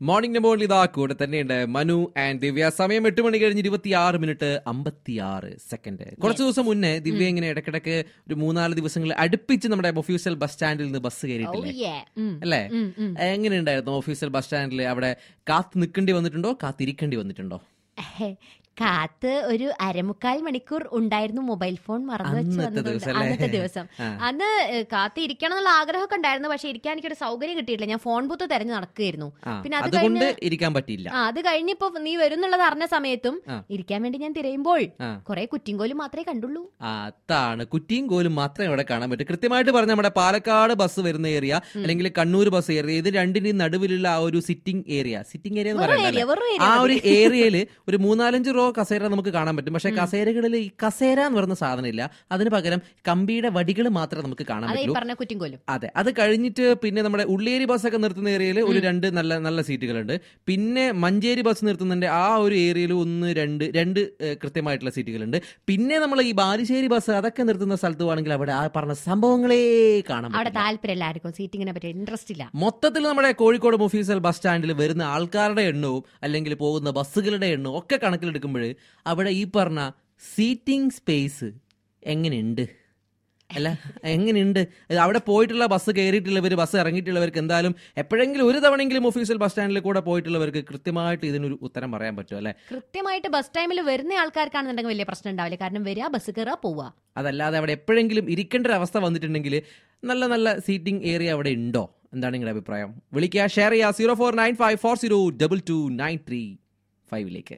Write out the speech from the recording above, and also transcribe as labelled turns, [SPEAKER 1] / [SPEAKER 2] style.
[SPEAKER 1] Morning നമ്പോളിൽ ഇതാ കൂടെ തന്നെയുണ്ട് മനു ആൻഡ് ദിവ്യ സമയം എട്ട് മണി കഴിഞ്ഞ് ഇരുപത്തി ആറ് മിനിറ്റ് അമ്പത്തിയാറ് സെക്കൻഡ് കുറച്ച് ദിവസം മുന്നേ ദിവ്യ ഇങ്ങനെ ഇടയ്ക്കിടയ്ക്ക് ഒരു മൂന്നാല് ദിവസങ്ങൾ അടുപ്പിച്ച് നമ്മുടെ ഒഫീഷ്യൽ ബസ് സ്റ്റാൻഡിൽ നിന്ന് ബസ് കയറിയിട്ടില്ലേ
[SPEAKER 2] yeah. ഉം.
[SPEAKER 1] അല്ലേ
[SPEAKER 2] ഉം, ഉം.
[SPEAKER 1] എങ്ങനെയുണ്ടായിരുന്നു ഒഫീഷ്യൽ ബസ് സ്റ്റാൻഡിൽ അവിടെ കാത്ത് നിൽക്കേണ്ടി വന്നിട്ടുണ്ടോ കാത്തിരിക്കേണ്ടി വന്നിട്ടുണ്ടോ
[SPEAKER 2] ഹേ, കാത്ത് ഒരു അരമുക്കാൽ മണിക്കൂർ ഉണ്ടായിരുന്നു മൊബൈൽ ഫോൺ മറന്നു വെച്ച്
[SPEAKER 1] അന്നത്തെ
[SPEAKER 2] വന്നതുകൊണ്ട്
[SPEAKER 1] ദിവസം അല്ലേ?
[SPEAKER 2] അന്നത്തെ ദിവസം
[SPEAKER 1] ആ.
[SPEAKER 2] അന്ന് ഏഹ്, കാത്ത് ഇരിക്കണം എന്നുള്ള ആഗ്രഹമൊക്കെ ഉണ്ടായിരുന്നു പക്ഷെ ഇരിക്കാൻ എനിക്കൊരു സൗകര്യം കിട്ടിയിട്ടില്ല ഞാൻ ഫോൺ ബൂത്ത് തെരഞ്ഞു നടക്കുകയായിരുന്നു
[SPEAKER 1] ആ,
[SPEAKER 2] പിന്നെ അത്
[SPEAKER 1] അതുകൊണ്ട്
[SPEAKER 2] കഴിഞ്ഞ്
[SPEAKER 1] ഇരിക്കാൻ പറ്റിയില്ല
[SPEAKER 2] ആ അത് കഴിഞ്ഞിപ്പോ നീ വരുന്നുള്ളത് അറിഞ്ഞ സമയത്തും
[SPEAKER 1] ആ.
[SPEAKER 2] ഇരിക്കാൻ വേണ്ടി ഞാൻ തിരയുമ്പോൾ
[SPEAKER 1] ആ.
[SPEAKER 2] കുറെ കുറ്റിങ്കോലും മാത്രമേ കണ്ടുള്ളൂ
[SPEAKER 1] അതാണ് കുറ്റിയും കോലും മാത്രമേ അവിടെ കാണാൻ പറ്റൂ കൃത്യമായിട്ട് പറഞ്ഞ നമ്മുടെ പാലക്കാട് ബസ് വരുന്ന ഏരിയ അല്ലെങ്കിൽ കണ്ണൂർ ബസ് ഏരിയ ഇത് രണ്ടിന്റെയും നടുവിലുള്ള ആ ഒരു സിറ്റിംഗ് ഏരിയ സിറ്റിംഗ് ഏരിയ എന്ന്
[SPEAKER 2] വെറും
[SPEAKER 1] പറയുന്നത്
[SPEAKER 2] ഏരിയ വെറും
[SPEAKER 1] ആ
[SPEAKER 2] ഏരിയ
[SPEAKER 1] ഒരു ഏരിയയിൽ ഒരു മൂന്നാലഞ്ച് റോ കസേര നമുക്ക് കാണാൻ പറ്റും പക്ഷെ കസേരകളിൽ ഈ കസേര എന്ന് പറയുന്ന സാധനം ഇല്ല അതിന് പകരം കമ്പിയുടെ വടികൾ മാത്രമേ നമുക്ക് കാണാൻ
[SPEAKER 2] അതെ ഈ
[SPEAKER 1] പറ്റുള്ളൂ
[SPEAKER 2] പറഞ്ഞ കുറ്റിങ്കോലും
[SPEAKER 1] അതെ അത് കഴിഞ്ഞിട്ട് പിന്നെ നമ്മുടെ ഉള്ളേരി ബസ്സൊക്കെ നിർത്തുന്ന ഏരിയയിൽ ഒരു രണ്ട് നല്ല നല്ല സീറ്റുകളുണ്ട് പിന്നെ മഞ്ചേരി ബസ് നിർത്തുന്നതിന്റെ ആ ഒരു ഏരിയയിൽ ഒന്ന് രണ്ട് രണ്ട് ഏഹ്, കൃത്യമായിട്ടുള്ള സീറ്റുകളുണ്ട് പിന്നെ നമ്മൾ ഈ ബാലുശ്ശേരി ബസ് അതൊക്കെ നിർത്തുന്ന സ്ഥലത്ത് ആണെങ്കിൽ അവിടെ ആ പറഞ്ഞ സംഭവങ്ങളേ കാണാൻ
[SPEAKER 2] അവിടെ
[SPEAKER 1] പറ്റില്ല.
[SPEAKER 2] താല്പര്യമില്ല ആർക്കും സീറ്റിങ്ങിനെ പറ്റി ഇൻട്രസ്റ്റ് ഇല്ല
[SPEAKER 1] മൊത്തത്തിൽ നമ്മുടെ കോഴിക്കോട് മുഫീസൽ ബസ് സ്റ്റാൻഡിൽ വരുന്ന ആൾക്കാരുടെ എണ്ണവും അല്ലെങ്കിൽ പോകുന്ന ബസ്സുകളുടെ എണ്ണവും ഒക്കെ കണക്കിലെടുക്കുമ്പോൾ അവിടെ ഈ പറഞ്ഞ സീറ്റിംഗ് സ്പേസ് എങ്ങനെയുണ്ട് അല്ല എങ്ങനെയുണ്ട് ഇത് അവിടെ പോയിട്ടുള്ള ബസ് കയറിയിട്ടുള്ളവർ ബസ് ഇറങ്ങിയിട്ടുള്ളവർക്ക് എന്തായാലും എപ്പോഴെങ്കിലും ഒരു തവണയെങ്കിലും ഒഫീഷ്യൽ ബസ് സ്റ്റാൻഡിൽ കൂടെ പോയിട്ടുള്ളവർക്ക് കൃത്യമായിട്ട് ഇതിനൊരു ഉത്തരം പറയാൻ പറ്റും അല്ലെ
[SPEAKER 2] കൃത്യമായിട്ട് ബസ് ടൈമിൽ വരുന്ന ആൾക്കാർക്കാണെന്നുണ്ടെങ്കിൽ വലിയ പ്രശ്നം ഉണ്ടാവില്ല കാരണം വരിക ബസ് കയറുക പോവുക
[SPEAKER 1] അതല്ലാതെ അവിടെ എപ്പോഴെങ്കിലും ഇരിക്കേണ്ട ഒരു അവസ്ഥ വന്നിട്ടുണ്ടെങ്കിൽ നല്ല നല്ല സീറ്റിംഗ് ഏരിയ അവിടെ ഉണ്ടോ എന്താണ് നിങ്ങളുടെ അഭിപ്രായം വിളിക്കുക ഷെയർ ചെയ്യുക zero four nine five four zero double two nine three ഫൈവിലേക്ക്